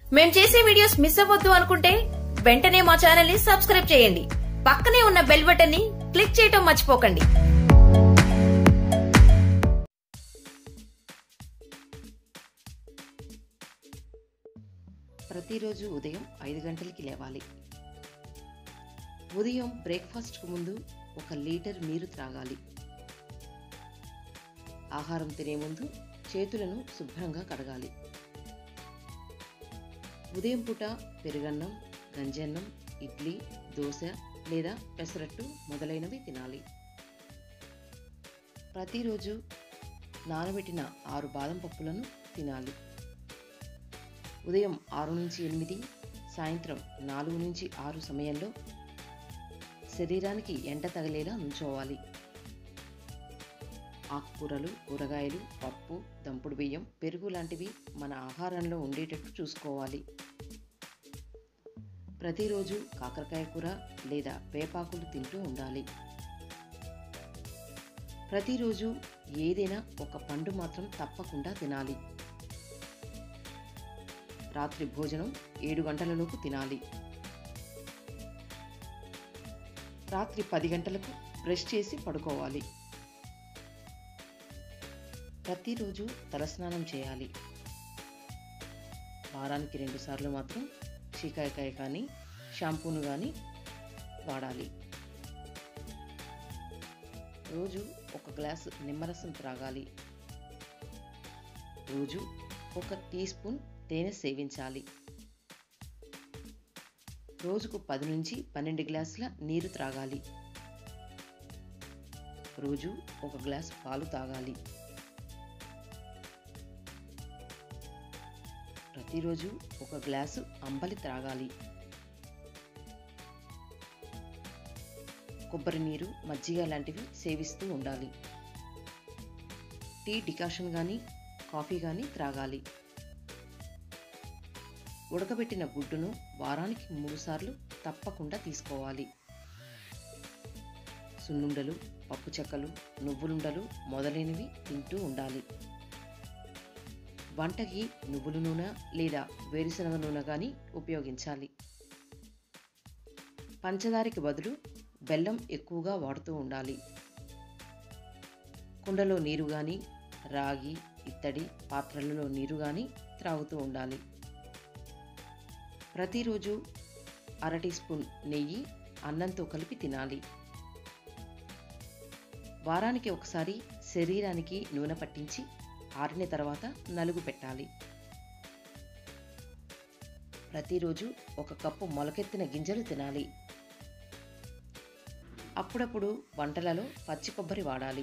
మేం చేసే videos miss అవ్వద్దు అనుకుంటే వెంటనే మా ఛానల్ ని సబ్స్క్రైబ్ చేయండి పక్కనే ఉన్న బెల్ బటన్ ని క్లిక్ చేయటం మర్చిపోకండి ప్రతిరోజు ఉదయం ఐదు గంటలకి లేవాలి ఉదయం బ్రేక్ఫాస్ట్కు ముందు ఒక లీటర్ నీరు త్రాగాలి ఆహారం తినే ముందు చేతులను శుభ్రంగా కడగాలి ఉదయం పూట పెరుగన్నం గంజన్నం ఇడ్లీ దోశ లేదా పెసరట్టు మొదలైనవి తినాలి ప్రతిరోజు నానబెట్టిన ఆరు బాదం పప్పులను తినాలి ఉదయం ఆరు నుంచి ఎనిమిది సాయంత్రం నాలుగు నుంచి ఆరు సమయంలో శరీరానికి ఎండ తగిలేలా నుంచోవాలి ఆకుకూరలు కూరగాయలు పప్పు దంపుడు బియ్యం పెరుగు లాంటివి మన ఆహారంలో ఉండేటట్టు చూసుకోవాలి ప్రతిరోజు కాకరకాయ కూర లేదా వేపాకులు తింటూ ఉండాలి ప్రతిరోజు ఏదైనా ఒక పండు మాత్రం తప్పకుండా తినాలి రాత్రి భోజనం ఏడు గంటలలోపు తినాలి రాత్రి పది గంటలకు బ్రష్ చేసి పడుకోవాలి ప్రతిరోజు తలస్నానం చేయాలి వారానికి రెండుసార్లు మాత్రం చీకాయకాయ కానీ షాంపూను కానీ వాడాలి రోజు ఒక గ్లాసు నిమ్మరసం త్రాగాలి రోజు ఒక టీ స్పూన్ తేనె సేవించాలి రోజుకు పది నుంచి పన్నెండు గ్లాసుల నీరు త్రాగాలి రోజు ఒక గ్లాసు పాలు తాగాలి ప్రతిరోజు ఒక గ్లాసు అంబలి త్రాగాలి కొబ్బరి నీరు మజ్జిగ లాంటివి సేవిస్తూ ఉండాలి టీ డికాషన్ కానీ కాఫీ కానీ త్రాగాలి ఉడకబెట్టిన గుడ్డును వారానికి మూడుసార్లు తప్పకుండా తీసుకోవాలి సున్నుండలు పప్పు చెక్కలు నువ్వులుండలు మొదలైనవి తింటూ ఉండాలి వంటకి నువ్వుల నూనె లేదా వేరుశనగ నూనె కానీ ఉపయోగించాలి పంచదారికి బదులు బెల్లం ఎక్కువగా వాడుతూ ఉండాలి కుండలో నీరు కానీ రాగి ఇత్తడి పాత్రలలో నీరు కానీ త్రాగుతూ ఉండాలి ప్రతిరోజు అర టీ స్పూన్ నెయ్యి అన్నంతో కలిపి తినాలి వారానికి ఒకసారి శరీరానికి నూనె పట్టించి ఆరిన తర్వాత నలుగు పెట్టాలి ప్రతిరోజు ఒక కప్పు మొలకెత్తిన గింజలు తినాలి అప్పుడప్పుడు వంటలలో పచ్చి కొబ్బరి వాడాలి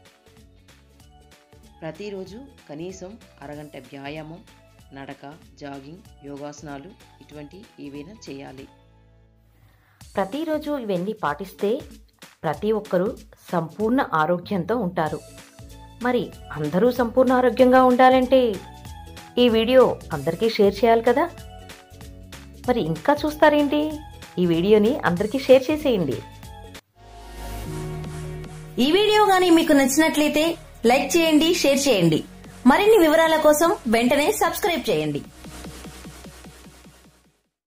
ప్రతిరోజు కనీసం అరగంట వ్యాయామం నడక జాగింగ్ యోగాసనాలు ఇటువంటి ఏవైనా చేయాలి ప్రతిరోజు ఇవన్నీ పాటిస్తే ప్రతి ఒక్కరూ సంపూర్ణ ఆరోగ్యంతో ఉంటారు మరి అందరూ సంపూర్ణ ఆరోగ్యంగా ఉండాలంటే ఈ వీడియో అందరికీ షేర్ చేయాలి కదా మరి ఇంకా చూస్తారేంటి ఈ వీడియోని అందరికీ షేర్ చేసేయండి ఈ వీడియో గానీ మీకు నచ్చినట్లయితే లైక్ చేయండి షేర్ చేయండి మరిన్ని వివరాల కోసం వెంటనే సబ్స్క్రైబ్ చేయండి